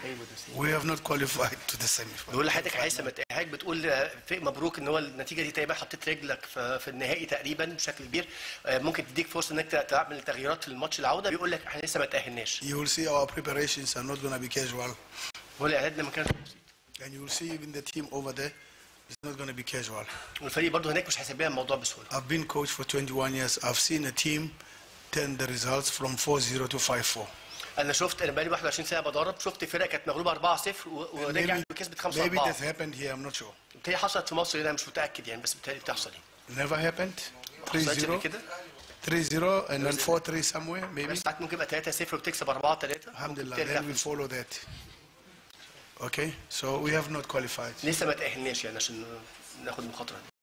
We have not qualified to the semifinal. بيقول لحضرتك لسه ما تأهلك بتقول آه، في مبروك ان هو النتيجه دي تقريبا حطيت رجلك في, في النهائي تقريبا بشكل كبير آه، ممكن تديك فرصه انك تعمل تغييرات في الماتش العوده بيقول لك احنا لسه ما تأهلناش You will see our preparations are not going to be casual. هو الاعداد ما كانش بسيط And you will see even the team over there is not going to be casual. والفريق برضه هناك مش هيسيب الموضوع بسهوله I've been coach for 21 years. I've seen a team turn the results from 4-0 to 5-4. انا شفت انا بقالي 21 سنه بدرب شفت فرق كانت مغلوبه 4-0 و- ورجعت وكسبت 5 maybe 4 that happened here. I'm not sure. بالتالي حصلت في مصر هنا أنا مش متاكد يعني بس بالتالي بتحصل يعني Never happened. حصلتش قبل 3-0, كده 3-0, and then 4-3 somewhere maybe. بس ساعات ممكن يبقى 3-0 وبتكسب 4 3 Alhamdulillah. Then we follow that. Okay. So we have not qualified. لسه ما تاهلناش يعني عشان ناخد المخاطره دي